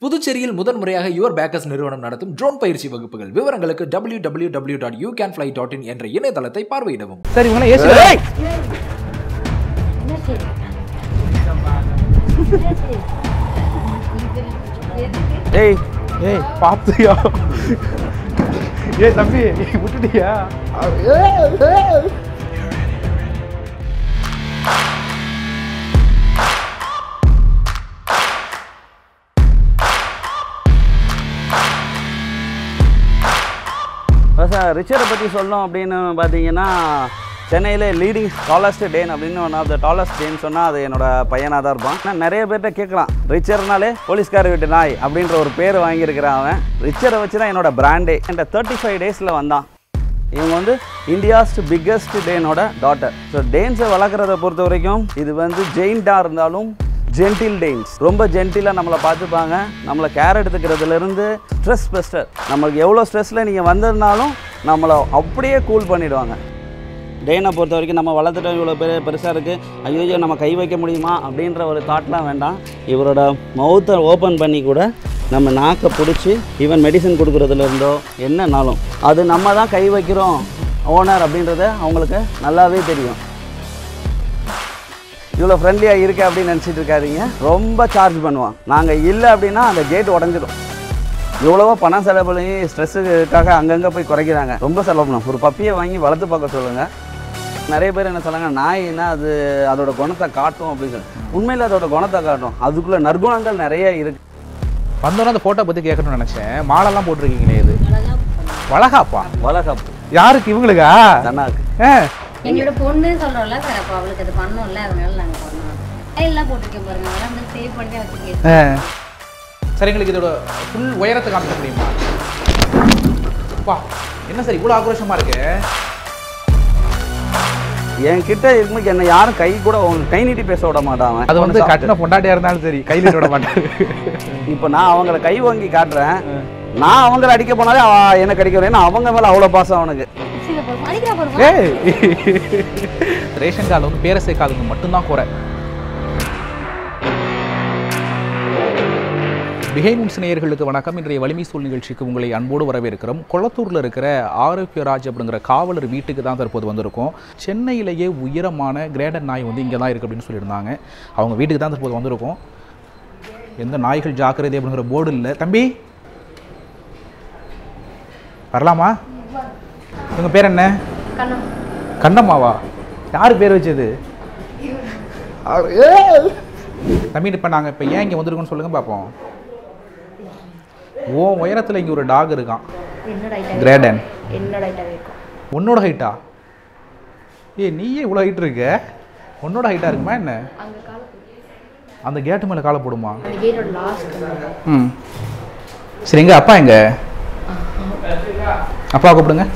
புதுச்சேரியில் முதன்முறையாக your bakers நிறுவனம் நடத்தும் ட்ரோன் பயிற்சி வகுப்புகள் விவரங்களுக்கு W W W dot you can fly dot in என்ற இணையதளத்தை பார்வையிடவும் சார் இவங்களாம் ஏசி என்ன சரி எதுக்கு ஏய் ஏய் பார்த்தியா ஏய் தம்பி விட்டுட்டியா சார் ரிச்சரை பற்றி சொல்லணும் அப்படின்னு பார்த்தீங்கன்னா சென்னையில் லீடிங் டாலஸ்ட் டேன் அப்படின்னு ஒன் ஆஃப் த டாலஸ்ட் டேன்னு சொன்னால் அது என்னோட பையனாக தான் இருப்பான் நான் நிறைய பேர்கிட்ட கேட்கலாம் ரிச்சர்னாலே போலீஸ்கார வீட்டு நாய் அப்படின்ற ஒரு பேர் வாங்கியிருக்கிறான் அவன் ரிச்சரை வச்சு தான் என்னோட பிராண்டே என்கிட்ட தேர்ட்டி ஃபைவ் டேஸில் வந்தான் இவங்க வந்து இந்தியாஸ்ட் பிக்கஸ்ட் டேனோட டாட்டர் ஸோ டேன்ஸை வளர்க்குறத பொறுத்த வரைக்கும் இது வந்து ஜெயின்டாக இருந்தாலும் ஜென்டில் டெயின்ஸ் ரொம்ப ஜென்டிலாக நம்மளை பார்த்துப்பாங்க நம்மளை கேர் எடுத்துக்கிறதுலேருந்து ஸ்ட்ரெஸ் பெஸ்டர் நம்மளுக்கு எவ்வளோ ஸ்ட்ரெஸ்ஸில் நீங்கள் வந்திருந்தாலும் நம்மளை அப்படியே கூல் பண்ணிடுவாங்க டேனை பொறுத்த வரைக்கும் நம்ம வளர்த்துட்டோம் இவ்வளோ பெரிய பெருசாக இருக்குது ஐயோ நம்ம கை வைக்க முடியுமா அப்படின்ற ஒரு தாட்லாம் வேண்டாம் இவரோட மவுத்தை ஓப்பன் பண்ணி கூட நம்ம நாக்கை பிடிச்சி ஈவன் மெடிசன் கொடுக்குறதுல இருந்தோ என்னன்னாலும் அது நம்ம தான் கை வைக்கிறோம் ஓனர் அப்படின்றத அவங்களுக்கு நல்லாவே தெரியும் இவ்வளோ ஃப்ரெண்ட்லியாக இருக்கு அப்படின்னு நினச்சிட்டு இருக்காதீங்க ரொம்ப சார்ஜ் பண்ணுவான் நாங்கள் இல்லை அப்படின்னா அந்த கேட் உடஞ்சிடும் இவ்வளவோ பணம் செலவு பண்ணி ஸ்ட்ரெஸ்ஸுக்காக அங்கங்கே போய் குறைக்கிறாங்க ரொம்ப செலவு பண்ணணும் ஒரு பப்பியை வாங்கி வளர்த்து பார்க்க சொல்லுங்கள் நிறைய பேர் என்ன சொன்னாங்க நாய்னா அது அதோட குணத்தை காட்டும் அப்படின்னு சொல்லி உண்மையில் அதோட குணத்தை காட்டும் அதுக்குள்ளே நற்குணங்கள் நிறைய இருக்கு வந்தோன்னே அந்த ஃபோட்டோ பற்றி கேட்கணும்னு நினச்சேன் மாலைலாம் போட்டிருக்கீங்களே இது வளகாப்பா வளகப்பு யாருக்கு இவங்களுக்கா தன்னாக்கு ஆ என்னோட பொண்ணு சொல்றோம்ல சார் அப்போ அவளுக்கு அது பண்ணோம்ல அதனால நாங்க பண்ணோம் எல்லாம் போட்டிருக்கேன் பாருங்க அதெல்லாம் வந்து சேவ் பண்ணி வச்சுக்கேன் ஆ. சார் எங்களுக்கு இதோட ஃபுல் உயரத்தை காமிக்க முடியுமா அப்பா என்ன சார் இவ்வளோ ஆக்ரோஷமாக இருக்கு என் கிட்ட இருக்கும்போது என்னை யாரும் கை கூட உங்க கை நீட்டி பேச விட மாட்டான் அது வந்து கட்டின பொண்டாட்டியாக இருந்தாலும் சரி கையில் விட மாட்டாரு இப்போ நான் அவங்கள கை வாங்கி காட்டுறேன் நான் அவங்கள அடிக்க போனாலே அவ எனக்கு அடிக்கிறேன் ஏன்னா அவங்க மேலே அவ்வளோ பாசம் அவனுக்கு சரி பாருங்க அடிக்கிறா பாருங்க ஏய் ரேஷன் கார்டு வந்து பேரசை காலுக்கு மட்டும்தான் குறை பிஹைண்ட் நேயர்களுக்கு வணக்கம் இன்றைய வலிமை சூழ் நிகழ்ச்சிக்கு உங்களை அன்போடு வரவேற்கிறோம் கொளத்தூரில் இருக்கிற ஆரோக்கியராஜ் அப்படிங்கிற காவலர் வீட்டுக்கு தான் தற்போது வந்திருக்கோம் சென்னையிலேயே உயரமான கிரேடன் நாய் வந்து இங்கே தான் இருக்குது அப்படின்னு சொல்லியிருந்தாங்க அவங்க வீட்டுக்கு தான் தற்போது வந்திருக்கோம் எந்த நாய்கள் ஜாக்கிரதை அப்படிங்கிற போர்டு இல்லை தம்பி வரலாமா உங்க பேர் என்ன கண்ணம் கண்ணம்மாவா யார் பேர் வச்சது தம்பி இப்போ நாங்கள் இப்போ ஏன் இங்கே வந்திருக்கோம்னு சொல்லுங்க பார்ப்போம் ஓ உயரத்தில் இங்கே ஒரு டாக் இருக்கான் என்னோட ஐட்டம் கிரேடன் என்னோட ஐட்டம் இருக்கும் உன்னோட ஹைட்டா ஏ நீயே இவ்வளோ ஹைட் இருக்க உன்னோட ஹைட்டாக இருக்குமா என்ன அங்க கால அந்த கேட்டு மேலே காலை போடுமா அந்த கேட்டோட லாஸ்ட் ம் சரி எங்க அப்பா எங்க அப்பா கூப்பிடுங்க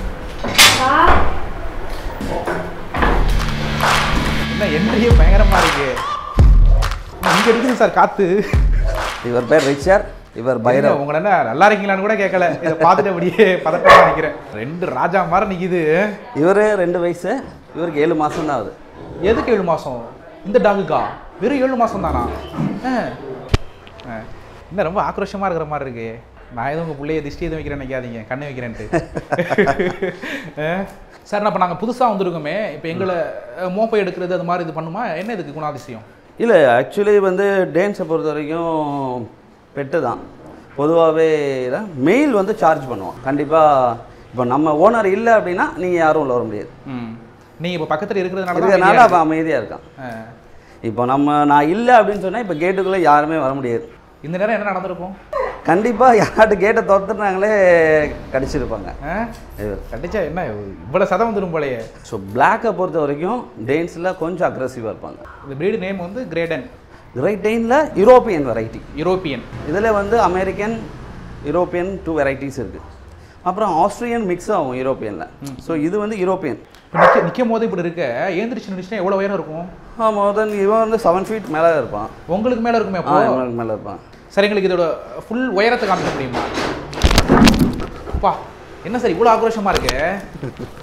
என்ன என்ட்ரியே பயங்கரமா இருக்கு இங்க இருக்குது சார் காத்து இவர் பேர் ரிச்சர் இவர் பைரவ் பைரவ் உங்களை என்ன நல்லா இருக்கீங்களான்னு கூட கேட்கல இதை பார்த்துட்டு அப்படியே பதட்டமா நினைக்கிறேன் ரெண்டு ராஜா மாதிரி நிக்குது இவர் ரெண்டு வயசு இவருக்கு ஏழு மாதம் தான் ஆகுது எதுக்கு ஏழு மாசம் இந்த டாகுக்கா வெறும் ஏழு மாசம் தானா ஆ. ஆ. என்ன ரொம்ப ஆக்ரோஷமா இருக்கிற மாதிரி இருக்கு நான் எதுவும் உங்க பிள்ளைய திஷ்டி எதுவும் வைக்கிறேன்னு நினைக்காதீங்க கண்ணை வைக்கிறேன்ட்டு ஆ. சார் நான் இப்போ நாங்கள் புதுசாக வந்திருக்கோமே இப்போ எங்களை அஹ், மோப்பை எடுக்கிறது அது மாதிரி இது பண்ணுமா என்ன இதுக்கு குணாதிசயம் இல்லை ஆக்சுவலி வந்து டேன்ஸை பொறுத்த வரைக்கும் பெட்டு தான் பொதுவாகவே மெயில் வந்து சார்ஜ் பண்ணுவோம் கண்டிப்பாக இப்போ நம்ம ஓனர் இல்லை அப்படின்னா நீங்கள் யாரும் உள்ள வர முடியாது ம் நீங்கள் இப்போ பக்கத்தில் இருக்கிறதுனால தான் இருக்கிறதுனால அமைதியா அவன் அமைதியாக இருக்கான் ஆ. இப்போ நம்ம நான் இல்லை அப்படின்னு சொன்னால் இப்போ கேட்டுக்குள்ளே யாருமே வர முடியாது இந்த நேரம் என்ன நடந்திருக்கும் கண்டிப்பாக யார்கிட்ட கேட்டை திறந்துட்டாங்களே கடிச்சிருப்பாங்க ஆ? கட்டிச்சா என்ன இவ்வளோ சதம் வந்துடும் போலயே ஸோ பிளாக்கை பொறுத்த வரைக்கும் டேன்ஸில் கொஞ்சம் அக்ரெசிவாக இருப்பாங்க இந்த பிரீடு நேம் வந்து கிரேடன் ரைட் டெயினில் யூரோப்பியன் வெரைட்டி யூரோப்பியன் இதில் வந்து அமெரிக்கன் யூரோப்பியன் டூ வெரைட்டிஸ் இருக்குது அப்புறம் ஆஸ்திரியன் மிக்ஸ் ஆகும் யூரோப்பியனில் ஸோ இது வந்து யூரோப்பியன் இப்போ நிற்க நிற்கும் போது இப்படி இருக்க ஏந்திரிச்சு நின்றுச்சுன்னா எவ்வளோ உயரம் இருக்கும் மோர் தென் இவன் வந்து செவன் ஃபீட் மேலே இருப்பான் உங்களுக்கு மேலே இருக்குமே ஆ அப்போ இவனுக்கு மேலே இருப்பான் சார் எங்களுக்கு இதோட ஃபுல் உயரத்தை காமிக்க முடியுமா அப்பா என்ன சார் இவ்வளோ ஆக்ரோஷமாக இருக்கு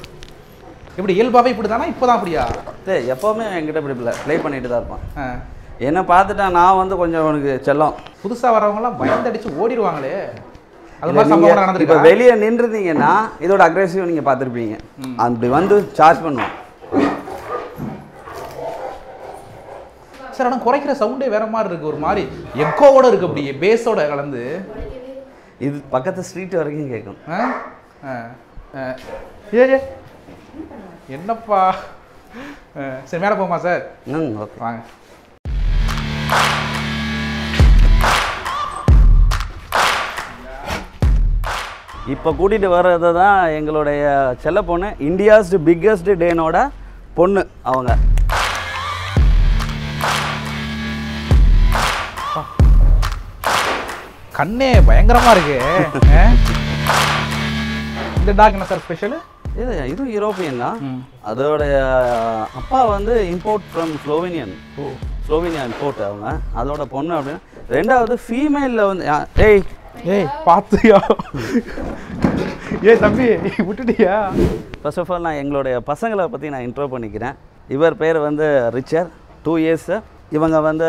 இப்படி இயல்பாகவே இப்படி தானா இப்போ தான் அப்படியா டேய் எப்போவுமே என்கிட்ட இப்படி ப்ளே பண்ணிட்டு தான் இருப்பான் ஆ. என்னை பார்த்துட்டா நான் வந்து கொஞ்சம் அவனுக்கு செல்லம் புதுசா வரவங்கலாம் பயந்தடிச்சு ஓடிடுவாங்களே அது இல்ல, மாதிரி நீங்க சம்பவம் இப்போ நடந்திருக்கா வெளியே நின்றுருந்தீங்கன்னா இதோட அக்ரெசிவ் நீங்கள் பார்த்துருப்பீங்க அப்படி வந்து சார்ஜ் பண்ணுவோம் சார் ஆனால் குறைக்கிற சவுண்டே வேற மாதிரி இருக்கு ஒரு மாதிரி எக்கோவோட இருக்கு அப்படி பேஸோட கலந்து இது பக்கத்து ஸ்ட்ரீட் வரைக்கும் கேட்கும் ஆ? ஆ. ஆ. ஏ ஏ. என்னப்பா ஆ, சரி மேலே போமா சார் ம் ஓகே வாங்க இப்போ கூட்டிகிட்டு வர்றது தான் எங்களுடைய செல்ல பொண்ணு இந்தியாஸ் பிக்கஸ்ட் டேனோட பொண்ணு அவங்க கண்ணே பயங்கரமா இருக்கு ஆ? இந்த டாக் என்ன சார் ஸ்பெஷல் இது இதுவும் யூரோப்பியன் தான் அதோடைய அப்பா வந்து import from Slovenian Slovenia import அவங்க அதோட பொண்ணு அப்படின்னு ரெண்டாவது ஃபீமேலில் வந்து ஆ, ஏய் ஏய் பார்த்தியா ஏய் தம்பி விட்டுட்டியா ஃபர்ஸ்ட் ஆஃப் ஆல் நான் எங்களுடைய பசங்களை பற்றி நான் இன்ட்ரோ பண்ணிக்கிறேன் இவர் பேர் வந்து ரிச்சர் டூ இயர்ஸு இவங்க வந்து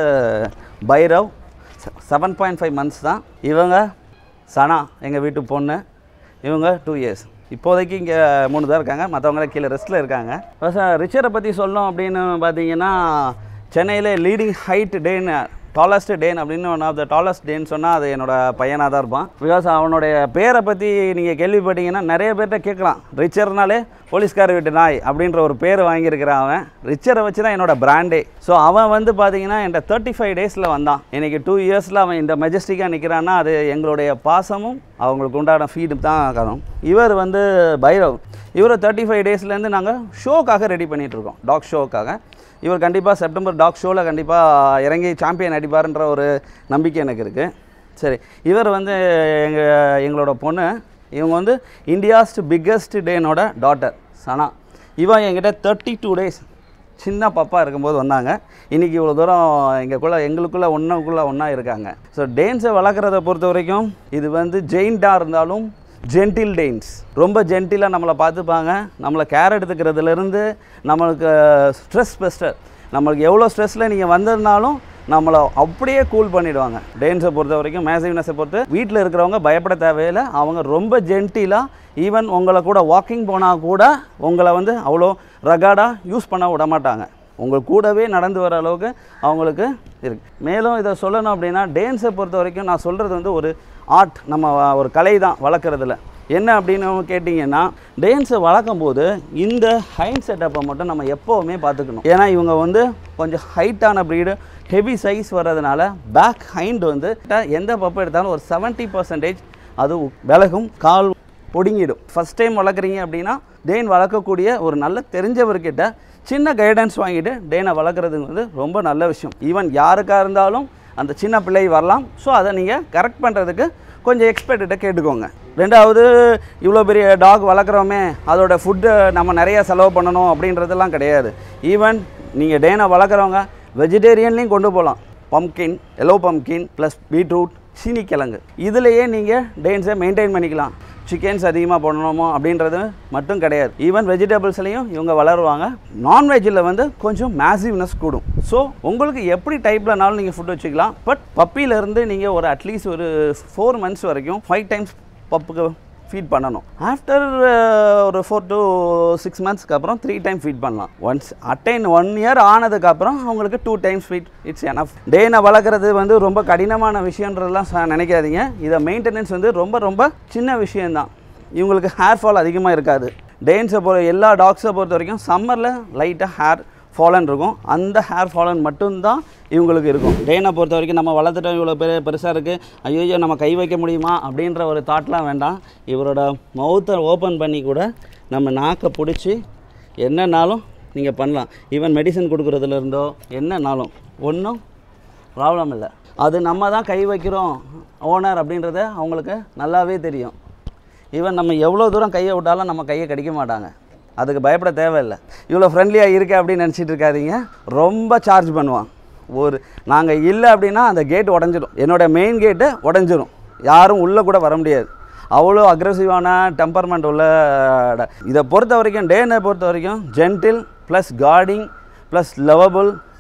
Bhairav seven point five months தான் இவங்க சனா எங்கள் வீட்டு பொண்ணு இவங்க டூ இயர்ஸ் இப்போதைக்கு இங்கே மூணு தான் இருக்காங்க மற்றவங்களாம் கீழே ரெஸ்ட்டில் இருக்காங்க ஃபர்ஸ்ட் ரிச்சரை பற்றி சொல்லணும் அப்படின்னு பார்த்தீங்கன்னா சென்னையில் லீடிங் ஹைட் டேன்னு டாலஸ்ட் டேன் அப்படின்னு ஒன் ஆஃப் த டாலஸ்ட் டேன்னு சொன்னால் அது என்னோட பையனாக தான் இருப்பான் பிகாஸ் அவனுடைய பேரை பற்றி நீங்கள் கேள்விப்பட்டீங்கன்னா நிறைய பேர்கிட்ட கேட்கலாம் ரிச்சர்னாலே போலீஸ்கார வீட்டு நாய் அப்படின்ற ஒரு பேர் வாங்கியிருக்கிறான் அவன் ரிச்சரை வச்சு தான் என்னோட பிராண்டே ஸோ அவன் வந்து பார்த்தீங்கன்னா என்கிட்ட தேர்ட்டி ஃபைவ் டேஸில் வந்தான் இன்னைக்கு டூ இயர்ஸில் அவன் இந்த மெஜஸ்டிக்காக நிற்கிறான்னா அது எங்களுடைய பாசமும் அவங்களுக்கு உண்டான ஃபீடு தான் காரணம் இவர் வந்து பைரவ் இவர் தேர்ட்டி ஃபைவ் டேஸ்லேருந்து நாங்கள் ஷோக்காக ரெடி பண்ணிகிட்ருக்கோம் டாக் ஷோக்காக இவர் கண்டிப்பாக செப்டம்பர் டாக் ஷோவில் கண்டிப்பாக இறங்கி சாம்பியன் அடிப்பாருன்ற ஒரு நம்பிக்கை எனக்கு இருக்குது சரி இவர் வந்து எங்கள் எங்களோட பொண்ணு இவங்க வந்து இந்தியாஸ் பிக்கஸ்ட் டேனோட டாட்டர் சனா இவன் என்கிட்ட தேர்ட்டி டூ டேஸ் சின்ன பாப்பா இருக்கும்போது வந்தாங்க இன்றைக்கி இவ்வளோ தூரம் எங்களுக்குள்ள எங்களுக்குள்ளே ஒன்றுக்குள்ளே ஒன்றா இருக்காங்க ஸோ டேன்ஸை வளர்க்குறத பொறுத்த வரைக்கும் இது வந்து ஜெயின்டாக இருந்தாலும் ஜென்டில் டெயின்ஸ் ரொம்ப ஜென்டிலாக நம்மளை பார்த்துப்பாங்க நம்மளை கேர் எடுத்துக்கிறதுலேருந்து நம்மளுக்கு ஸ்ட்ரெஸ் பெஸ்டர் நம்மளுக்கு எவ்வளோ ஸ்ட்ரெஸ்ஸில் நீங்கள் வந்திருந்தாலும் நம்மளை அப்படியே கூல் பண்ணிடுவாங்க டேன்ஸை பொறுத்த வரைக்கும் மேசிவ்னஸை பொறுத்து வீட்டில் இருக்கிறவங்க பயப்பட தேவையில்லை அவங்க ரொம்ப ஜென்டிலாக ஈவன் உங்களை கூட வாக்கிங் போனால் கூட உங்களை வந்து அவ்வளோ ரகாடாக யூஸ் பண்ண விட மாட்டாங்க உங்கள் கூடவே நடந்து வர அளவுக்கு அவங்களுக்கு இருக்குது மேலும் இதை சொல்லணும் அப்படின்னா டேன்ஸை பொறுத்த வரைக்கும் நான் சொல்கிறது வந்து ஒரு ஆர்ட் நம்ம வ- ஒரு கலை தான் வளர்க்குறதுல என்ன அப்படின்னு கேட்டிங்கன்னா டேன்ஸை வளர்க்கும் போது இந்த ஹைண்ட் செட்டப்பை மட்டும் நம்ம எப்போவுமே பார்த்துக்கணும் ஏன்னா இவங்க வந்து கொஞ்சம் ஹைட்டான ப்ரீடு ஹெவி சைஸ் வர்றதுனால பேக் ஹைண்ட் வந்து எந்த பப்பு எடுத்தாலும் ஒரு 70% பர்சன்டேஜ் அது விலகும் கால் ஒடுங்கிடும் ஃபஸ்ட் டைம் வளர்க்குறீங்க அப்படின்னா டேன் வளர்க்கக்கூடிய ஒரு நல்ல தெரிஞ்சவர்கிட்ட சின்ன கைடன்ஸ் வாங்கிட்டு டேனை வளர்க்குறது வந்து ரொம்ப நல்ல விஷயம் ஈவன் யாருக்காக இருந்தாலும் அந்த சின்ன பிள்ளை வரலாம் ஸோ அதை நீங்கள் கரெக்ட் பண்ணுறதுக்கு கொஞ்சம் எக்ஸ்பர்ட்டிட்ட கேட்டுக்கோங்க ரெண்டாவது இவ்வளோ பெரிய டாக் வளர்க்குறோமே அதோட ஃபுட்டு நம்ம நிறைய செலவு பண்ணணும் அப்படின்றதெல்லாம் கிடையாது ஈவன் நீங்கள் டேனை வளர்க்குறவங்க வெஜிடேரியன்லேயும் கொண்டு போகலாம் pumpkin yellow pumpkin plus beetroot சீனிக்கிழங்கு இதுலேயே நீங்கள் டேன்ஸை மெயின்டைன் பண்ணிக்கலாம் சிக்கன்ஸ் அதிகமாக பண்ணணுமோ அப்படின்றது மட்டும் கிடையாது ஈவன் வெஜிடபிள்ஸ்லையும் இவங்க வளருவாங்க நான்வெஜ்ஜில் வந்து கொஞ்சம் மேசிவ்னஸ் கூடும் ஸோ உங்களுக்கு எப்படி டைப்லனாலும் நீங்கள் ஃபுட் வச்சுக்கலாம் பட் பப்பியிலேருந்து நீங்கள் ஒரு அட்லீஸ்ட் ஒரு ஃபோர் மந்த்ஸ் வரைக்கும் ஃபைவ் டைம்ஸ் பப்புக்கு ஃபீட் பண்ணணும் ஆஃப்டர் ஒரு ஃபோர் to சிக்ஸ் மந்த்ஸ்க்கு அப்புறம் த்ரீ டைம் ஃபீட் பண்ணலாம் ஒன்ஸ் அட்டைன் ஒன் இயர் ஆனதுக்கப்புறம் அவங்களுக்கு two times feed it's enough டேனை வளர்க்குறது வந்து ரொம்ப கடினமான விஷயன்றதெல்லாம் ச- நினைக்காதீங்க இதை மெயின்டெனன்ஸ் வந்து ரொம்ப ரொம்ப சின்ன விஷயம்தான் இவங்களுக்கு ஹேர் ஃபால் அதிகமாக இருக்காது டேன்ஸை பொறு எல்லா டாக்ஸை பொறுத்த வரைக்கும் சம்மரில் லைட்டாக ஹேர் ஃபாலன் இருக்கும் அந்த ஹேர் ஃபாலன் மட்டும்தான் இவங்களுக்கு இருக்கும் டேனை பொறுத்த வரைக்கும் நம்ம வளர்த்துட்டோம் இவ்வளோ பெரிய பெருசாக இருக்குது ஐயோ நம்ம கை வைக்க முடியுமா அப்படின்ற ஒரு தாட்லாம் வேண்டாம் இவரோட மவுத்தை ஓப்பன் பண்ணி கூட நம்ம நாக்கை பிடிச்சி என்னன்னாலும் நீங்கள் பண்ணலாம் ஈவன் மெடிசன் கொடுக்குறதுல இருந்தோ என்னன்னாலும் ஒன்றும் ப்ராப்ளம் இல்லை அது நம்ம தான் கை வைக்கிறோம் ஓனர் அப்படின்றத அவங்களுக்கு நல்லாவே தெரியும் ஈவன் நம்ம எவ்வளோ தூரம் கையை விட்டாலும் நம்ம கையை கடிக்க மாட்டாங்க அதுக்கு பயப்பட தேவையில்லை இவ்வளோ ஃப்ரெண்ட்லியாக இருக்க அப்படின்னு நினச்சிட்டு இருக்காதீங்க ரொம்ப சார்ஜ் பண்ணுவான் ஒரு நாங்கள் இல்லை அப்படின்னா அந்த கேட் உடஞ்சிடும் என்னோடய மெயின் கேட்டு உடஞ்சிரும் யாரும் உள்ளே கூட வர முடியாது அவ்வளோ அக்ரெசிவான டெம்பர்மெண்ட் உள்ள இதை பொறுத்த வரைக்கும் டேனை பொறுத்த வரைக்கும் gentle plus caring plus lovable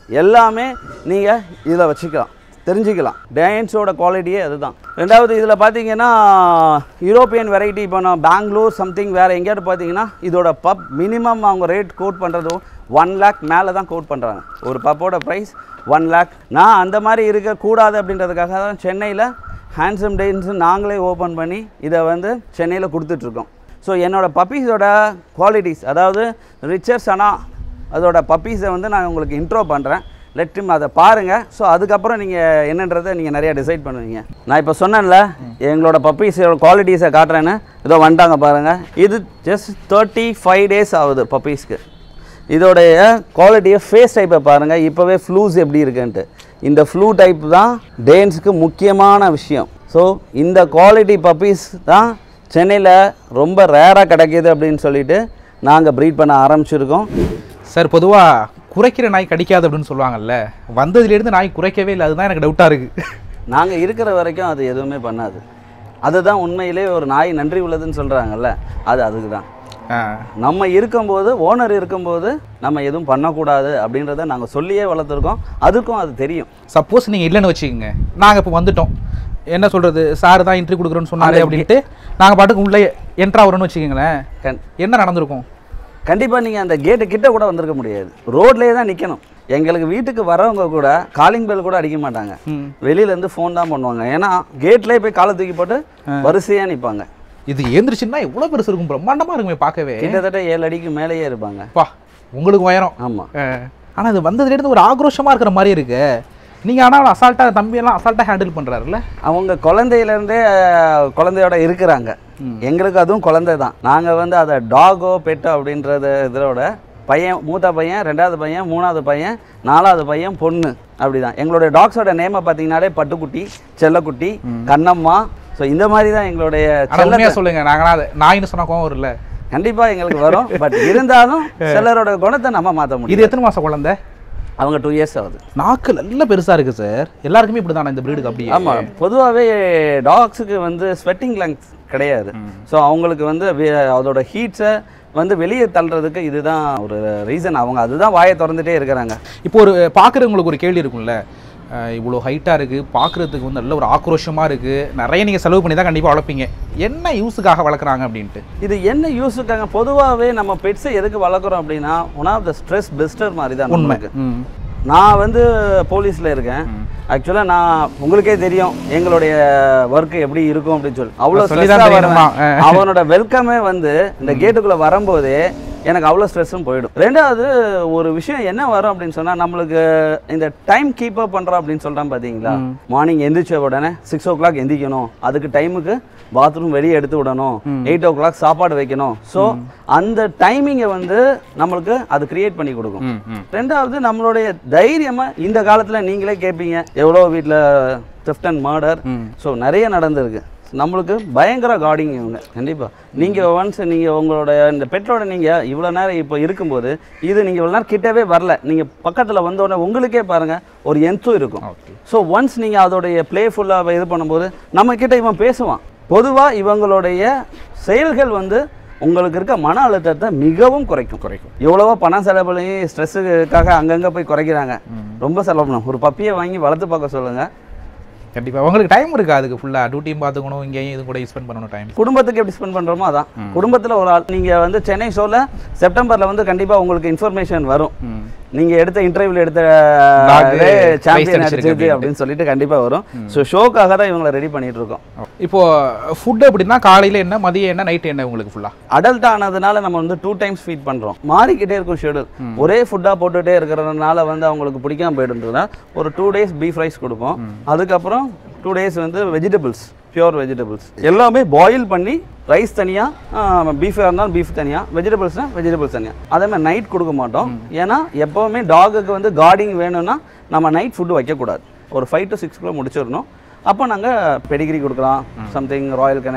எல்லாமே நீங்கள் இதில் வச்சுக்கலாம் தெரிஞ்சுக்கலாம் டேன்ஸோட குவாலிட்டியே அதுதான் ரெண்டாவது இதில் பார்த்தீங்கன்னா யூரோப்பியன் வெரைட்டி இப்போ நான் பெங்களூர் சம்திங் வேறு எங்கேயாவது பார்த்தீங்கன்னா இதோட பப் மினிமம் அவங்க ரேட் கோட் பண்ணுறது ஒன் லேக் மேலே தான் கோட் பண்ணுறாங்க ஒரு பப்போட ப்ரைஸ் ஒன் லேக் நான் அந்த மாதிரி இருக்கக்கூடாது அப்படின்றதுக்காக தான் சென்னையில் ஹேண்ட்ஸம் டேன்ஸ் நாங்களே ஓப்பன் பண்ணி இதை வந்து சென்னையில் கொடுத்துட்ருக்கோம் ஸோ என்னோட பப்பீஸோட குவாலிட்டிஸ் அதாவது ரிச்சர்ஸ் ஆனால் அதோட பப்பீஸை வந்து நான் உங்களுக்கு இன்ட்ரோ பண்ணுறேன் லெட்டும் அதை பாருங்கள் ஸோ அதுக்கப்புறம் நீங்கள் என்னன்றதை நீங்கள் நிறையா டிசைட் பண்ணுவீங்க நான் இப்போ சொன்னேன்ல எங்களோட பப்பீஸோட குவாலிட்டிஸை காட்டுறேன்னு இதோ வந்துட்டாங்க பாருங்கள் இது ஜஸ்ட் தேர்ட்டி ஃபைவ் டேஸ் ஆகுது பப்பீஸ்க்கு இதோடைய குவாலிட்டியை ஃபேஸ் டைப்பை பாருங்கள் இப்போவே ஃப்ளூஸ் எப்படி இருக்குன்ட்டு இந்த ஃப்ளூ டைப் தான் டேன்ஸுக்கு முக்கியமான விஷயம் ஸோ இந்த குவாலிட்டி பப்பீஸ் தான் சென்னையில் ரொம்ப ரேராக கிடைக்கிது அப்படின்னு சொல்லிட்டு நாங்கள் ப்ரீட் பண்ண ஆரம்பிச்சிருக்கோம் சார் பொதுவாக குறைக்கிற நாய் கடிக்காது அப்படின்னு சொல்லுவாங்கல்ல வந்ததுலேருந்து நாய் குறைக்கவே இல்லை அதுதான் எனக்கு டவுட்டாக இருக்குது நாங்கள் இருக்கிற வரைக்கும் அது எதுவுமே பண்ணாது அதுதான் உண்மையிலே ஒரு நாய் நன்றி உள்ளதுன்னு சொல்கிறாங்கல்ல அது அதுக்கு தான் ஆ நம்ம இருக்கும்போது ஓனர் இருக்கும்போது நம்ம எதுவும் பண்ணக்கூடாது அப்படின்றத நாங்கள் சொல்லியே வளர்த்துருக்கோம் அதுக்கும் அது தெரியும் சப்போஸ் நீங்கள் இல்லைன்னு வச்சுக்கோங்க நாங்கள் இப்போ வந்துட்டோம் என்ன சொல்கிறது சார் தான் இன்ட்ரி கொடுக்குறோன்னு சொன்னாரு அப்படின்ட்டு நாங்கள் பாட்டுக்கு உள்ளே என்ட்ரா வரோன்னு வச்சுக்கோங்களேன் கண் என்ன நடந்திருக்கும் கண்டிப்பாக நீங்கள் அந்த கேட்டு கிட்ட கூட வந்திருக்க முடியாது ரோட்லேயே தான் நிற்கணும் எங்களுக்கு வீட்டுக்கு வரவங்க கூட காலிங் பெல் கூட அடிக்க மாட்டாங்க ம். வெளியிலேருந்து ஃபோன் தான் பண்ணுவாங்க ஏன்னா கேட்லேயே போய் காலை தூக்கி போட்டு வரிசையாக நிற்பாங்க இது ஏந்திரிச்சுன்னா எவ்வளோ பெருசு இருக்கும் பிரம்மாண்டமாக இருக்குமே பார்க்கவே கிட்டத்தட்ட ஏழு அடிக்கு மேலேயே இருப்பாங்க பா உங்களுக்கு உயரம் ஆமாம் ஆனால் இது வந்ததுலேருந்து ஒரு ஆக்ரோஷமாக இருக்கிற மாதிரி இருக்கு நீங்கள் ஆனால் அசால்ட்டாக தம்பியெல்லாம் அசால்ட்டாக ஹேண்டில் பண்ணுறாருல்ல அவங்க குழந்தையிலேருந்தே அஹ், குழந்தையோட இருக்கிறாங்க எங்களுக்கு அதுவும் குழந்தை தான் நாங்கள் வந்து அதை டாகோ பெட்டோ அப்படின்றது இதோட பையன் மூத்த பையன் ரெண்டாவது பையன் மூணாவது பையன் நாலாவது பையன் பொண்ணு அப்படிதான் எங்களுடைய டாக்ஸோட நேமை பார்த்தீங்கன்னாலே பட்டுக்குட்டி செல்லக்குட்டி கண்ணம்மா ஸோ இந்த மாதிரி தான் எங்களுடைய ஆனால் செல்ல உண்மையாக சொல்லுங்கள் நாங்கள் அது நாயின்னு சொன்னா கோவம் வரும்ல கண்டிப்பாக எங்களுக்கு வரும் பட் இருந்தாலும் சிலரோட குணத்தை நம்ம மாற்ற முடியும் இது எத்தனை மாதம் குழந்தை அவங்க டூ இயர்ஸ் ஆகுது நாக்கு நல்ல பெருசாக இருக்குது சார் எல்லாருக்குமே இப்படி தானே இந்த ப்ரீடுக்கு அப்படியே ஆமாம் பொதுவாகவே டாக்ஸுக்கு வந்து ஸ்வெட்டிங் லங்ஸ் கிடையாது ஸோ அவங்களுக்கு வந்து வே- அதோட ஹீட்ஸை வந்து வெளியே தள்ளுறதுக்கு இதுதான் ஒரு ரீசன் அவங்க அதுதான் வாயை திறந்துட்டே இருக்கிறாங்க இப்போ ஒரு பார்க்குறவங்களுக்கு ஒரு கேள்வி இருக்கும்ல அஹ் இவ்வளோ ஹைட்டாக இருக்குது பார்க்குறதுக்கு வந்து நல்ல ஒரு ஆக்ரோஷமாக இருக்குது நிறைய நீங்கள் செலவு பண்ணி தான் கண்டிப்பாக வளர்ப்பீங்க என்ன யூஸுக்காக வளர்க்குறாங்க அப்படின்ட்டு இது என்ன யூஸுக்காங்க பொதுவாகவே நம்ம பெட்ஸை எதுக்கு வளர்க்குறோம் அப்படின்னா one of the stress buster மாதிரி தான் உண்மை நமக்கு ம் நான் வந்து போலீஸில் இருக்கேன் ஆக்சுவலாக நான் உங்களுக்கே தெரியும் எங்களுடைய ஒர்க் எப்படி இருக்கும் அப்படின்னு சொல்லி அவ்வளோ நான் சொல்லிதான் stress-ஆ தெரியணுமா? வருவேன். அவனோட வெல்கமே வந்து இந்த கேட்டுக்குள்ளே வரும்போதே எனக்கு அவ்வளோ ஸ்ட்ரெஸ்ஸும் போயிடும் ரெண்டாவது ஒரு விஷயம் என்ன வரும் அப்படின்னு சொன்னால் நம்மளுக்கு இந்த டைம் கீப் அப் பண்ணுறோம் அப்படின்னு சொல்கிறேன் பார்த்தீங்களா மார்னிங் எந்திரிச்ச உடனே சிக்ஸ் ஓ கிளாக் எந்திரிக்கணும் அதுக்கு டைமுக்கு பாத்ரூம் வெளியே எடுத்து விடணும் எயிட் ஓ கிளாக் சாப்பாடு வைக்கணும் ஸோ அந்த டைமிங்கை வந்து நம்மளுக்கு அது கிரியேட் பண்ணி கொடுக்கும் ம் ம் ரெண்டாவது நம்மளுடைய தைரியமாக இந்த காலத்தில் நீங்களே கேட்பீங்க எவ்வளோ வீட்டில் theft அண்ட் மர்டர் ஸோ நிறைய நடந்திருக்கு நம்மளுக்கு பயங்கர கார்டிங் இவங்க கண்டிப்பாக நீங்கள் ஒன்ஸ் நீங்கள் உங்களோட இந்த பெட்டோட நீங்கள் இவ்வளோ நேரம் இப்போ இருக்கும்போது இது நீங்கள் இவ்வளோ நேரம் கிட்டவே வரல நீங்கள் பக்கத்தில் வந்தோடனே உங்களுக்கே பாருங்கள் ஒரு எந்தும் இருக்கும் ஸோ ஒன்ஸ் நீங்கள் அதோடைய ப்ளேஃபுல்லாக இது பண்ணும்போது நம்ம கிட்ட இவன் பேசுவான் பொதுவாக இவங்களுடைய செயல்கள் வந்து உங்களுக்கு இருக்க மன அழுத்தத்தை மிகவும் குறைக்கும் குறைக்கும் எவ்வளவோ பணம் செலவு பண்ணி ஸ்ட்ரெஸ்ஸுக்காக அங்கங்கே போய் குறைக்கிறாங்க ரொம்ப செலவு பண்ணணும் ஒரு பப்பியை வாங்கி வளர்த்து பார்க்க சொல்லுங்கள் கண்டிப்பாக உங்களுக்கு டைம் இருக்கா அதுக்கு ஃபுல்லாக டியூட்டியும் பார்த்துக்கணும் இங்கேயும் இது கூட ஸ்பெண்ட் பண்ணணும் டைம் குடும்பத்துக்கு எப்படி ஸ்பெண்ட் பண்ணுறோமோ அதான் குடும்பத்தில் ஒரு ஆள் நீங்கள் வந்து சென்னை ஷோவில் செப்டம்பரில் வந்து கண்டிப்பாக உங்களுக்கு இன்ஃபர்மேஷன் வரும் நீங்கள் எடுத்த இன்டர்வியூவில் எடுத்த Dog prize சாம்பியன் அடிச்சிருக்கு அடிச்சது அப்படின்னு சொல்லிட்டு கண்டிப்பாக வரும் ஸோ ஷோக்காக தான் இவங்களை ரெடி பண்ணிட்டு இருக்கோம் இப்போ ஃபுட் எப்படின்னா காலையில் என்ன மதியம் என்ன நைட் என்ன உங்களுக்கு ஃபுல்லாக அடல்ட் ஆனதுனால நம்ம வந்து டூ டைம்ஸ் ஃபீட் பண்ணுறோம் மாறிக்கிட்டே இருக்கும் ஷெடியூல் ஒரே ஃபுட்டாக போட்டுகிட்டே இருக்கிறதுனால வந்து அவங்களுக்கு பிடிக்காம போயிடுன்றதுனால ஒரு டூ டேஸ் பீஃப் ரைஸ் கொடுப்போம் அதுக்கப்புறம் டூ டேஸ் வந்து வெஜிடபிள்ஸ் பியூர் வெஜிடபிள்ஸ் எல்லாமே பாயில் பண்ணி ரைஸ் தனியாக பீஃபாக இருந்தாலும் பீஃப் தனியாக வெஜிடபிள்ஸ்னால் வெஜிடபிள்ஸ் தனியாக அதே மாதிரி நைட் கொடுக்க மாட்டோம் ஏன்னா எப்போவுமே டாகுக்கு வந்து கார்டிங் வேணும்னா நம்ம நைட் ஃபுட்டு வைக்கக்கூடாது ஒரு ஃபைவ் டு சிக்ஸ்க்குள்ளே முடிச்சிடணும் அப்போ நாங்கள் பெடிகிரி கொடுக்கலாம் சம்திங் ராயல் கனன்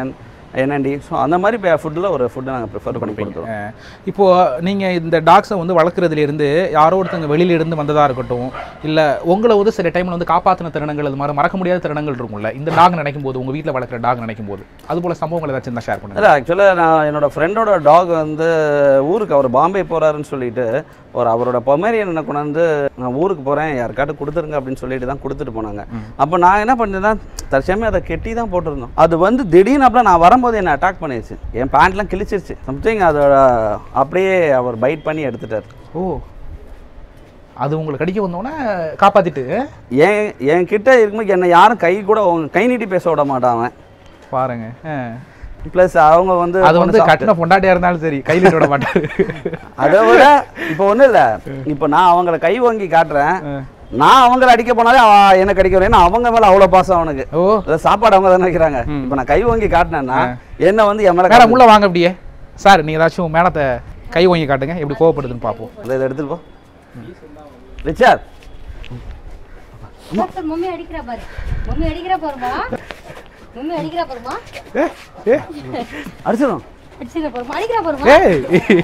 என்னண்டி ஸோ அந்த மாதிரி ஃபுட்டில் ஒரு ஃபுட்டை நாங்கள் ப்ரிஃபர் பண்ணி கொடுத்துருவோம் அஹ் இப்போ நீங்க இந்த டாக்ஸை வந்து வளர்க்குறதுல இருந்து யாரோ ஒருத்தங்க வெளியில இருந்து வந்ததா இருக்கட்டும் இல்ல உங்களை வந்து சில டைம்ல வந்து காப்பாத்தின தருணங்கள் அது மாதிரி மறக்க முடியாத தருணங்கள் இருக்கும்ல இந்த டாக் நினைக்கும் போது உங்க வீட்ல வளர்க்குற டாக் நினைக்கும் போது அது போல சம்பவங்கள் ஏதாச்சும் இருந்தா ஷேர் பண்ணுங்க இல்லை ஆக்சுவலாக நான் என்னோட ஃப்ரெண்டோட டாக் வந்து ஊருக்கு அவர் பாம்பே போகிறாருன்னு சொல்லிட்டு ஒரு அவரோட பொமேரியனை கொண்டாந்து நான் ஊருக்கு போகிறேன் யாருக்காட்டு கொடுத்துருங்க அப்படின்னு சொல்லிட்டு தான் கொடுத்துட்டு போனாங்க அப்போ நான் என்ன பண்ணேன்னா தற்சமயம் அதை கெட்டி தான் போட்டிருந்தோம் அது வந்து திடீர்னு அப்புறம் நான் வரும்போது என்னை அட்டாக் பண்ணிடுச்சு என் பேண்ட்லாம் கிழிச்சிருச்சு சம்திங் அதோட அப்படியே அவர் பைட் பண்ணி எடுத்துட்டார் ஓ அது உங்களை கடிக்க வந்தோடனே காப்பாத்திட்டு என் என் கிட்ட இருக்கும்போது என்னை யாரும் கை கூட உங்க- கை நீட்டி பேச விட மாட்டான் அவன் பாருங்க அஹ். ப்ளஸ் அவங்க வந்து அது வந்து சாப்பிட்டு- கட்டின பொண்டாட்டியா இருந்தாலும் சரி கையில விட மாட்டாரு அதை விட இப்போ ஒன்றும் இல்லை இப்போ நான் அவங்கள கை வாங்கி காட்டுறேன் நான் அவங்கள அடிக்க போனாலே அவன் என்ன கடிக்க வரேன் அவங்க மேல அவ்வளோ பாசம் அவனுக்கு ஓ அதாவது சாப்பாடு அவங்க தானே வைக்கிறாங்க இப்போ நான் கை வாங்கி காட்டினேன்னா என்ன வந்து என் மேல மேடம் உள்ள வாங்க அப்படியே சார் நீங்க ஏதாச்சும் மேடத்தை கை வாங்கி காட்டுங்க எப்படி கோவப்படுதுன்னு பார்ப்போம் இதை இதை எடுத்துட்டு போ ரிச்சார் சார், மம்மி அடிக்கிறா பாரு மம்மி அடிக்கிறா பாருமா மம்மி அடிக்கிறா பாருமா ஏ ஏ அடிச்சிடும் அடிச்சிட பாருமா அடிக்கிறா பாருமா ஏய்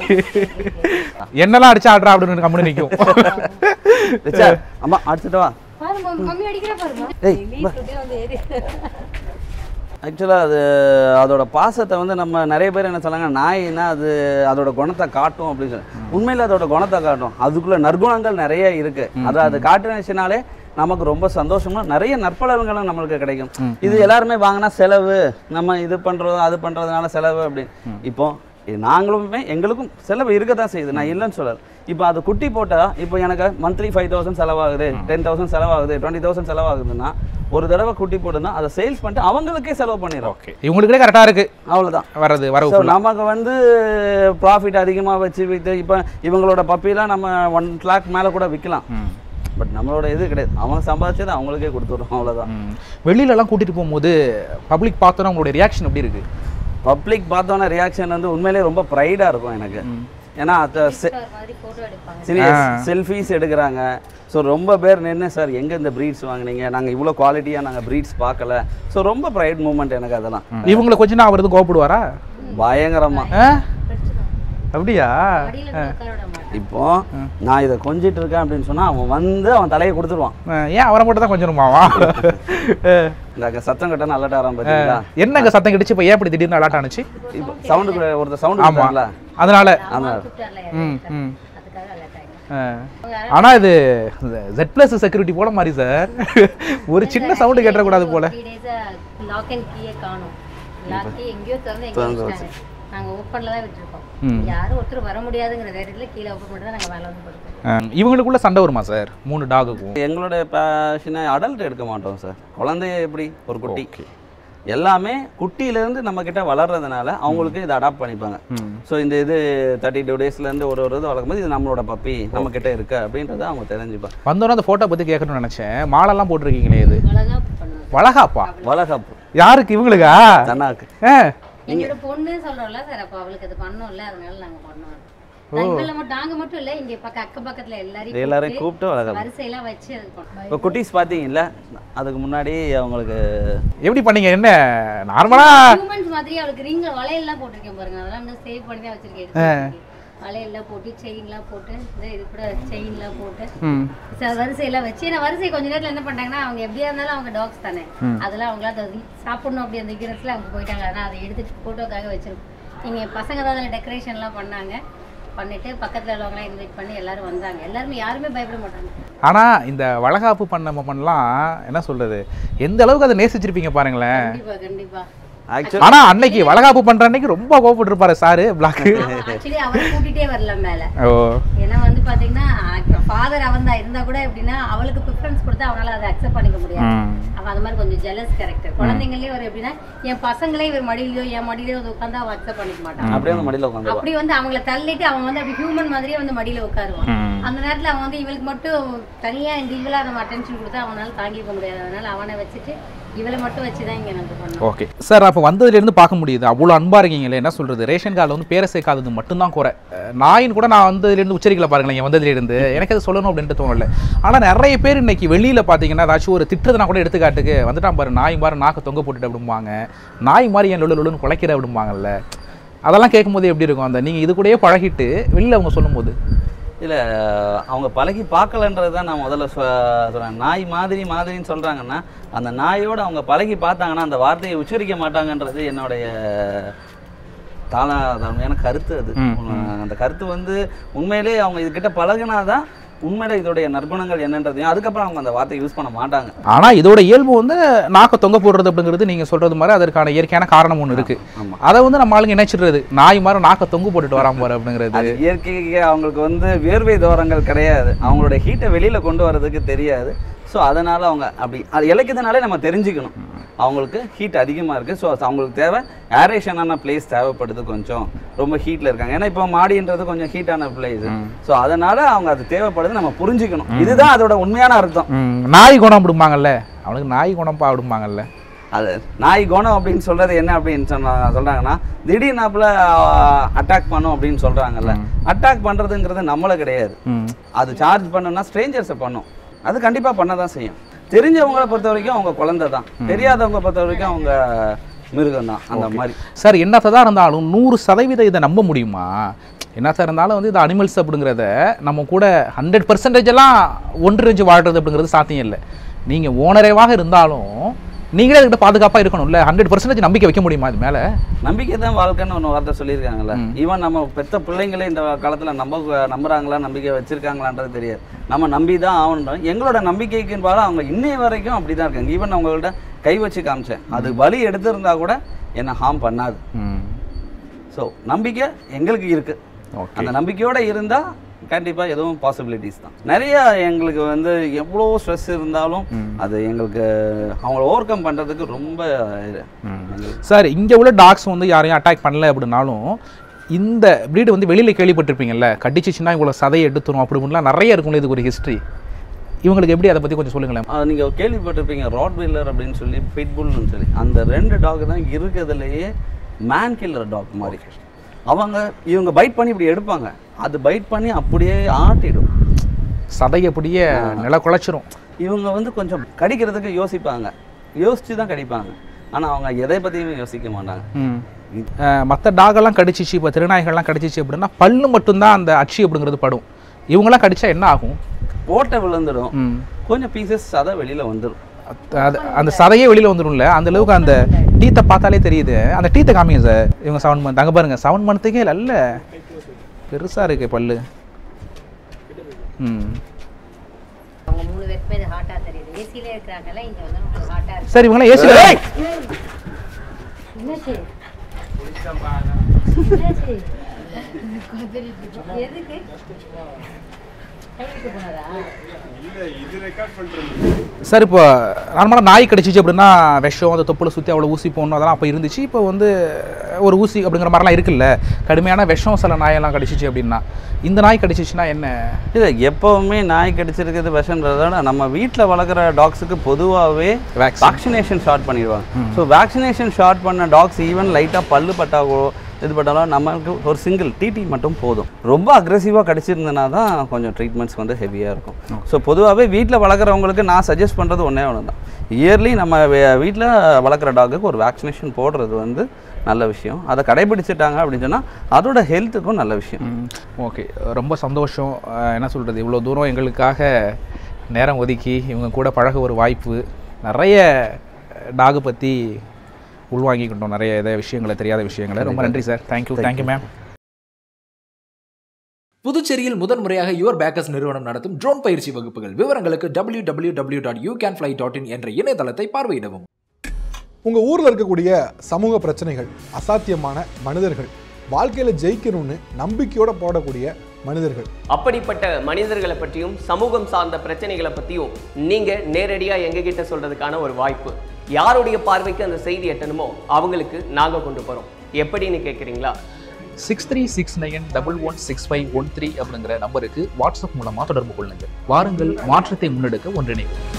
என்னெல்லாம் அடிச்சா ஆடுறா அப்படின்னு கம்முன்னு நிற்கும் ரிச்சார் அம்மா அடிச்சிட்டு வா பாரு மம்மி மம்மி அடிக்கிறா பாருமா ஏய், நீ சுத்தி வந்து ஏறி ஆக்சுவலாக அது அதோட பாசத்தை வந்து நம்ம நிறைய பேர் என்ன சொன்னாங்க நாய்னா அது அதோட குணத்தை காட்டும் அப்படின்னு சொல்லி உண்மையில் அதோட குணத்தை காட்டும் அதுக்குள்ள நற்குணங்கள் நிறைய இருக்கு அதை அது காட்டுனுச்சுனாலே நமக்கு ரொம்ப சந்தோஷமா நிறைய நற்பலன்களும் நம்மளுக்கு கிடைக்கும் இது எல்லாருமே வாங்கினா செலவு நம்ம இது பண்றது அது பண்றதுனால செலவு அப்படின்னு இப்போ இது நாங்களுமே எங்களுக்கும் செலவு இருக்க தான் செய்யுது நான் இல்லைன்னு சொல்லல இப்போ அது குட்டி போட்டால் இப்போ எனக்கு மந்த்லி ஃபைவ் தௌசண்ட் செலவாகுது டென் தௌசண்ட் செலவாகுது டுவெண்ட்டி தௌசண்ட் செலவாகுதுன்னா ஒரு தடவை குட்டி போட்டுனா அதை சேல்ஸ் பண்ணிட்டு அவங்களுக்கே செலவு பண்ணிடுறோம் ஓகே இவங்களுக்கே கரெக்டா இருக்கு அவ்வளவுதான் வர்றது வரவு ஸோ full-ஆ. நமக்கு வந்து ப்ராஃபிட் அதிகமாக வச்சு விற்று இப்போ இவங்களோட பப்பிலாம் நம்ம ஒன் லேக் மேலே கூட விற்கலாம் ம். பட் நம்மளோட இது கிடையாது அவங்க சம்பாதிச்சதை அவங்களுக்கே கொடுத்துட்றோம் அவ்வளோதான் ம். வெளியில எல்லாம் கூட்டிட்டு போகும்போது பப்ளிக் பார்த்தோன்னா உங்களுடைய ரியாக்ஷன் எப்படி இருக்கு பப்ளிக் பார்த்தோன்னே ரியாக்ஷன் வந்து உண்மையிலேயே ரொம்ப ப்ரைடாக இருக்கும் எனக்கு ஏன்னா அது செ- ஒரு மாதிரி போட்டோ எடுப்பாங்க சரி செல்ஃபீஸ் எடுக்கிறாங்க ஸோ ரொம்ப பேர் நின்று சார் எங்கே இந்த ப்ரீட்ஸ் வாங்குனீங்க நாங்கள் இவ்வளோ குவாலிட்டியாக நாங்கள் ப்ரீட்ஸ் பார்க்கல ஸோ ரொம்ப ப்ரைட் மூமெண்ட் எனக்கு அதெல்லாம் இவங்களை கொஞ்சம் நான் அவர் எதுவும் கோவப்படுவாரா பயங்கரமாக ஆ? அப்படியா மடியில போய் உட்கார விட மாட்டேன் இப்போ நான் இதை கொஞ்சிட்டு இருக்கேன் அப்படின்னு சொன்னால் அவன் வந்து அவன் தலையை கொடுத்துருவான் ஆ, ஏன் அவரை மட்டும் தான் கொஞ்சம் மாவா இந்த சத்தம் கட்டணும் அலர்ட் ஆகிறான் பார்த்தீங்களா என்னங்க சத்தம் கிடிச்சு இப்போ ஏன் இப்படி திடீர்னு அலாட் ஆனுச்சு இப்போ சவுண்டு ஒருத்தர் சவுண்டு ஆமா கொடுத்தாங்களா அதனால அம்மா கூப்பிட்டார்ல ம் ம் அதுக்காக அலர்ட் ஆகிடும் ஆ. ஆனா இது ஜெட் பிளஸ் செக்யூரிட்டி போல மாதிரி சார் ஒரு சின்ன சவுண்டு கேட்டக்கூடாது போல த்ரீ டேஸா லாக் அண்ட் கீயே காணும் லாக் கீ எங்கேயோ திறந்து எங்கேயோ வச்சிட்டாங்க நாங்க ஓப்பன்ல தான் விட்டுருக்கோம் யாரும் ஒருத்தர் வர முடியாதுங்கிற தைரியத்துல கீழே ஓப்பன் பண்ணிட்டு தான் நாங்க வேலை வந்து படுத்தோம் ஆ, இவங்களுக்குள்ள சண்டை வருமா சார் மூணு டாகுக்கும் எங்களோட பேஷனை அடல்ட் எடுக்க மாட்டோம் சார் குழந்தைய எப்படி ஒரு குட்டி எல்லாமே குட்டியிலேருந்து நம்ம கிட்ட வளர்றதுனால அவங்களுக்கு இதை அடாப்ட் பண்ணிப்பாங்க ஸோ இந்த இது தேர்ட்டி டூ டேஸ்லேருந்து ஒரு ஒரு இது வளர்க்கும்போது இது நம்மளோட பப்பி நம்ம கிட்ட இருக்கு அப்படின்றத அவங்க தெரிஞ்சுப்பாங்க வந்தோன்னே அந்த போட்டோ பத்தி கேட்கணும்னு நினைச்சேன் மாலெல்லாம் போட்டிருக்கீங்களே இது அழகா பண்ணுவோம் வளகாப்பா வளகப்பு யாருக்கு இவங்களுக்கா தன்னாக்கு ஆ, எங்களோட பொண்ணு சொல்றோம்ல சார் அப்ப அவளுக்கு அது பண்ணோம்ல அதனால நாங்க பண்ணோம் எங்களை மட்டும் நாங்க மட்டும் இல்ல இங்க பக்க அக்க பக்கத்துல எல்லாரையும் எல்லாரையும் கூப்பிட்டு வளகப்பு வரிசையெல்லாம் வச்சு அது பண்ணோம் இப்போ குட்டீஸ் பார்த்தீங்கல்ல அதுக்கு முன்னாடி அவங்களுக்கு எப்படி பண்ணீங்க என்ன நார்மலா ஹியூமன்ஸ் மாதிரி அவளுக்கு ரிங்ல வளையல்லாம் போட்டிருக்கேன் பாருங்க அதெல்லாம் வந்து சேவ் பண்ணி தான் வச்சிருக்கேன் எடுத்து வளையல்லாம் போட்டு செயின்லாம் போட்டு இந்த இது கூட செயின்லாம் போட்டு ம் ச- வரிசையெல்லாம் வச்சு நான் வரிசை கொஞ்ச நேரத்துல என்ன பண்ணிட்டாங்கன்னா அவங்க எப்படியா இருந்தாலும் அவங்க டாக்ஸ் தானே அதெல்லாம் அவங்களா அதை சாப்பிடணும் அப்படி அந்த விக்கிறதுல அவங்க போயிட்டாங்க ஆனால் அதை எடுத்துட்டு போட்டோக்காக வச்சிருக்கோம் இங்க பசங்க தான் அதில் டெக்கரேஷன்லாம் பண்ணாங்க பண்ணிட்டு பக்கத்துல உள்ளவங்களாம் இன்வைட் பண்ணி எல்லாரும் வந்தாங்க எல்லாருமே யாருமே பயப்பட மாட்டாங்க ஆனா இந்த வளகாப்பு பண்ண பண்ணலாம் என்ன சொல்றது எந்த அளவுக்கு அதை நேசிச்சிருப்பீங்க பாருங்களேன் கண்டிப்பா கண்டிப்பா ஆக்சுவலி ஆனா அன்னைக்கு வளகாப்பு பண்ற அன்னைக்கு ரொம்ப கோவப்பட்டிருப்பாரு சாரு பிளாக் ஆக்சுவலி அவர் கூட்டிட்டே வரல மேல ஓ ஏன்னா வந்து பாத்தீங்கன்னா ஃபாதர் அவன் தான் இருந்தா கூட எப்படின்னா அவளுக்கு ப்ரிஃபரன்ஸ் கொடுத்தா அவனால அதை அக்செப்ட் பண்ணிக்க முடியாது ம். அவன் அந்த மாதிரி கொஞ்சம் ஜெலஸ் கேரக்டர் குழந்தைங்களே ஒரு எப்படின்னா என் பசங்களே இவர் மடியிலயோ என் மடியிலயோ வந்து உட்காந்து அவன் அக்செப்ட் பண்ணிக்க மாட்டான் அப்படியே அந்த மடியில் உட்காந்துருவா அப்படி வந்து அவங்கள தள்ளிட்டு அவன் வந்து அப்படி ஹியூமன் மாதிரியே வந்து மடியில உட்காருவான் ம். அந்த நேரத்துல அவன் வந்து இவளுக்கு மட்டும் தனியா இண்டிவிஜுவலா நம்ம அட்டென்ஷன் கொடுத்தா அவனால தாங்கிக்க முடியாது அதனால அவனை வச்சுட்டு இவளை மட்டும் வச்சு தான் இங்கே நம்ம பண்ணோம் ஓகே சார் அப்போ வந்ததுலேருந்து பார்க்க முடியுது அவ்வளோ அன்பாக இருக்கீங்களே என்ன சொல்கிறது ரேஷன் கார்டில் வந்து பேரை சேர்க்காதது மட்டும்தான் குறை அஹ் நாயின் கூட நான் வந்ததுலேருந்து உச்சரிக்கல பாருங்களேன் இங்கே வந்ததுலேருந்து எனக்கு அது சொல்லணும் அப்படின்ட்டு தோணல ஆனால் நிறைய பேர் இன்னைக்கு வெளியில் பார்த்தீங்கன்னா ஏதாச்சும் ஒரு திட்டுறதுனா கூட எடுத்துக்காட்டுக்கு வந்துட்டான் பாரு நாய் மாதிரி நாக்கு தொங்க போட்டுட்டு அப்படிம்பாங்க நாய் மாதிரி என் லொல்லு லொல்லுன்னு குலைக்கிற அப்படிம்பாங்கல்ல அதெல்லாம் கேட்கும்போது எப்படி இருக்கும் அந்த நீங்கள் இது கூடயே பழகிட்டு வெளியில் அவங்க சொல்லும்போது இல்லை அவங்க பழகி பார்க்கலன்றது தான் நான் முதல்ல சொ சொல்கிறேன் நாய் மாதிரி மாதிரின்னு சொல்கிறாங்கன்னா அந்த நாயோட அவங்க பழகி பார்த்தாங்கன்னா அந்த வார்த்தையை உச்சரிக்க மாட்டாங்கன்றது என்னுடைய தாளாதாரமான கருத்து அது அந்த கருத்து வந்து உண்மையிலே அவங்க இதுகிட்ட பழகுனாதான் உண்மையிலே இதோடைய நற்குணங்கள் என்னன்றதையும் அதுக்கப்புறம் அவங்க அந்த வார்த்தையை யூஸ் பண்ண மாட்டாங்க ஆனால் இதோட இயல்பு வந்து நாக்க தொங்க போடுறது அப்படிங்கிறது நீங்கள் சொல்கிறது மாதிரி அதற்கான இயற்கையான காரணம் ஒன்று இருக்குது ஆமா. அதை வந்து நம்ம ஆளுங்க நினைச்சிடுறது நாய் மாதிரி நாக்க தொங்க போட்டுட்டு வராம பாரு அப்படிங்கிறது அது இயற்கைக்கு அவங்களுக்கு வந்து வேர்வை தோரங்கள் கிடையாது அவங்களோட ஹீட்டை வெளியில கொண்டு வர்றதுக்கு தெரியாது ஸோ அதனால அவங்க அப்படி அது இலக்கியத்தினாலே நம்ம தெரிஞ்சுக்கணும் அவங்களுக்கு ஹீட் அதிகமாக இருக்குது ஸோ அவங்களுக்கு தேவை ஏரேஷனான பிளேஸ் தேவைப்படுது கொஞ்சம் ரொம்ப ஹீட்டில் இருக்காங்க ஏன்னா இப்போ மாடின்றது கொஞ்சம் ஹீட்டான பிளேஸ் ஸோ அதனால அவங்க அது தேவைப்படுது நம்ம புரிஞ்சுக்கணும் இதுதான் அதோட உண்மையான அர்த்தம் ம், நாய் குணம் அப்படிம்பாங்கல்ல அவனுக்கு நாய் குணம்ப்பா அப்படிம்பாங்கல்ல அது நாய் குணம் அப்படின்னு சொல்றது என்ன அப்படின்னு சொன்னா சொல்றாங்கன்னா திடீர்னாப்புல அட்டாக் பண்ணும் அப்படின்னு சொல்றாங்கல்ல அட்டாக் பண்றதுங்கிறது நம்மள கிடையாது ம் அது சார்ஜ் பண்ணணும்னா ஸ்ட்ரேஞ்சர்ஸை பண்ணும் அது கண்டிப்பா பண்ண தான் செய்யும் தெரிஞ்சவங்களை பொறுத்த வரைக்கும் அவங்க குழந்தை தான் தெரியாதவங்க பொறுத்த வரைக்கும் அவங்க மிருகம் தான் அந்த மாதிரி சார் என்னத்தான் இருந்தாலும் நூறு சதவீதம் இதை நம்ப முடியுமா என்னத்தான் இருந்தாலும் வந்து இது அனிமல்ஸ் அப்படிங்கிறத நம்ம கூட ஹண்ட்ரட் பர்சன்டேஜ் எல்லாம் ஒன்றிணைஞ்சு வாழ்றது அப்படிங்கிறது சாத்தியம் இல்லை நீங்கள் ஓனரேவாக இருந்தாலும் நீங்களே அதுக்கிட்ட பாதுகாப்பாக இருக்கணும்ல ஹண்ட்ரட் பர்சன்டேஜ் நம்பிக்கை வைக்க முடியுமா அது மேலே நம்பிக்கை தான் வாழ்க்கைன்னு ஒன்று வார்த்தை சொல்லியிருக்காங்கல்ல ஈவன் நம்ம பெத்த பிள்ளைங்களே இந்த காலத்தில் நம்ப நம்புறாங்களா நம்பிக்கை வச்சிருக்காங்களான்றது தெரியாது நம்ம நம்பி தான் ஆகணும் எங்களோட நம்பிக்கைக்குன்னு பாரு அவங்க இன்னைய வரைக்கும் அப்படி தான் இருக்காங்க ஈவன் அவங்கள்ட்ட கை வச்சு காமிச்சேன் அது வலி எடுத்திருந்தா கூட என்னை ஹார்ம் பண்ணாது ம் ஸோ நம்பிக்கை எங்களுக்கு இருக்கு Okay. அந்த நம்பிக்கையோட இருந்தா கண்டிப்பா எதுவும் பாசிபிலிட்டிஸ் தான் நிறைய எங்களுக்கு வந்து எவ்வளோ ஸ்ட்ரெஸ் இருந்தாலும் அது எங்களுக்கு அவங்கள ஓவர் கம் பண்றதுக்கு ரொம்ப எங்களுக்கு சார் இங்கே உள்ள டாக்ஸ் வந்து யாரையும் அட்டாக் பண்ணல அப்படின்னாலும் இந்த breed வந்து வெளியில் கேள்விப்பட்டிருப்பீங்கல்ல கடிச்சிச்சுன்னா இவ்வளோ சதையை எடுத்துரும் அப்படி இப்படிலாம் நிறைய இருக்கும்ல இதுக்கு ஒரு ஹிஸ்ட்ரி இவங்களுக்கு எப்படி அதை பற்றி கொஞ்சம் சொல்லுங்களேன் ஆஹ் நீங்க கேள்விப்பட்டிருப்பீங்க ராட் வீலர் அப்படின்னு சொல்லி பிட்புல்னு சொல்லி அந்த ரெண்டு டாக் தான் இருக்கிறதுலையே மேன் கில்லர் டாக் மாதிரி அவங்க இவங்க பைட் பண்ணி இப்படி எடுப்பாங்க அது பைட் பண்ணி அப்படியே ஆட்டிடும் சதையை அப்படியே நில குலைச்சிரும் இவங்க வந்து கொஞ்சம் கடிக்கிறதுக்கு யோசிப்பாங்க யோசிச்சு தான் கடிப்பாங்க ஆனா அவங்க எதை பத்தியுமே யோசிக்க மாட்டாங்க மற்ற டாகெல்லாம் கடிச்சிச்சு இப்போ திருநாய்கள்லாம் கடிச்சிச்சு அப்படின்னா பல்லு மட்டும்தான் அந்த அச்சி அப்படிங்கிறது படும் இவங்கெல்லாம் கடிச்சா என்ன ஆகும் போட்ட விழுந்துடும் ம். கொஞ்சம் பீசஸ் சதை வெளியில வந்துடும் அத்- அது அந்த சதையே வெளியில் வந்துடும்ல அந்த அளவுக்கு அந்த டீத்தை பார்த்தாலே தெரியுது அந்த டீத்தை காமிங்க சார் இவங்க செவன் மந்த் அங்கே பாருங்க செவன் மந்த்துக்கே நல்ல பெருசாக இருக்கு பல்லு ம் அவங்க மூணு பேருக்குமே இது ஹாட்டாக தெரியுது ஏசியிலே இருக்கிறாங்கல்ல இங்கே வந்து உங்களுக்கு ஹாட்டாக இருக்கு சார் இவங்களாம் ஏசியில் என்னாச்சு என்னாச்சு எதுக்கு கைவிட்டு போனதா சார் இப்போ நார்மலாக நாய் கடிச்சிச்சு அப்படின்னா விஷம் அந்த தொப்புல சுற்றி அவ்வளோ ஊசி போடணும் அதெல்லாம் அப்போ இருந்துச்சு இப்போ வந்து ஒரு ஊசி அப்படிங்கிற மாதிரிலாம் இருக்குல்ல கடுமையான விஷம் சில நாயெல்லாம் கடிச்சிச்சு அப்படின்னா இந்த நாய் கடிச்சிச்சுன்னா என்ன இல்லை எப்பவுமே நாய் கடிச்சிருக்கிறது விஷன்றதை விட நம்ம வீட்டில் வளர்க்குற டாக்ஸுக்கு பொதுவாகவே Vaccine. வேக்சினேஷன் ஷார்ட் பண்ணிடுவாங்க ஸோ வேக்சினேஷன் ஷார்ட் பண்ண டாக்ஸ் ஈவன் லைட்டாக பல்லு பட்டாவோ இது பட்டாலும் நமக்கு ஒரு சிங்கிள் டிடி மட்டும் போதும் ரொம்ப அக்ரெசிவாக கடிச்சிருந்தனா தான் கொஞ்சம் ட்ரீட்மெண்ட்ஸ் வந்து ஹெவியாக இருக்கும் ஸோ பொதுவாகவே வீட்டில் வளர்க்குறவங்களுக்கு நான் சஜஸ்ட் பண்ணுறது ஒன்றே ஒன்று தான் இயர்லி நம்ம வீட்டில் வளர்க்குற டாக்குக்கு ஒரு வேக்சினேஷன் போடுறது வந்து நல்ல விஷயம் அதை கடைபிடிச்சிட்டாங்க அப்படின்னு சொன்னால் அதோட ஹெல்த்துக்கும் நல்ல விஷயம் ஓகே ரொம்ப சந்தோஷம் அஹ் என்ன சொல்கிறது இவ்வளோ தூரம் எங்களுக்காக நேரம் ஒதுக்கி இவங்க கூட பழக ஒரு வாய்ப்பு நிறைய டாகு பற்றி உள்வாங்கிக்கிட்டோம் நிறைய இதை விஷயங்களை தெரியாத விஷயங்களை ரொம்ப நன்றி சார் தேங்க்யூ தேங்க்யூ மேம் புதுச்சேரியில் முதன்முறையாக யுவர் பேக்கர்ஸ் நிறுவனம் நடத்தும் ட்ரோன் பயிற்சி வகுப்புகள் விவரங்களுக்கு W W W dot you can fly dot in என்ற இணையதளத்தை பார்வையிடவும் உங்க ஊர்ல இருக்கக்கூடிய சமூக பிரச்சனைகள் அசாத்தியமான மனிதர்கள் வாழ்க்கையில ஜெயிக்கணும்னு நம்பிக்கையோட போடக்கூடிய மனிதர்கள் அப்படிப்பட்ட மனிதர்களை பற்றியும் சமூகம் சார்ந்த பிரச்சனைகளை பற்றியும் நீங்கள் நேரடியாக எங்ககிட்ட சொல்கிறதுக்கான ஒரு வாய்ப்பு யாருடைய பார்வைக்கு அந்த செய்தி எட்டணுமோ அவங்களுக்கு நாங்கள் கொண்டு போகிறோம் எப்படின்னு கேட்குறீங்களா six three six nine double one six five one three அப்படிங்கிற நம்பருக்கு வாட்ஸ்அப் மூலமாக தொடர்பு கொள்ளுங்கள் வாருங்கள் மாற்றத்தை முன்னெடுக்க ஒன்றிணைவோம்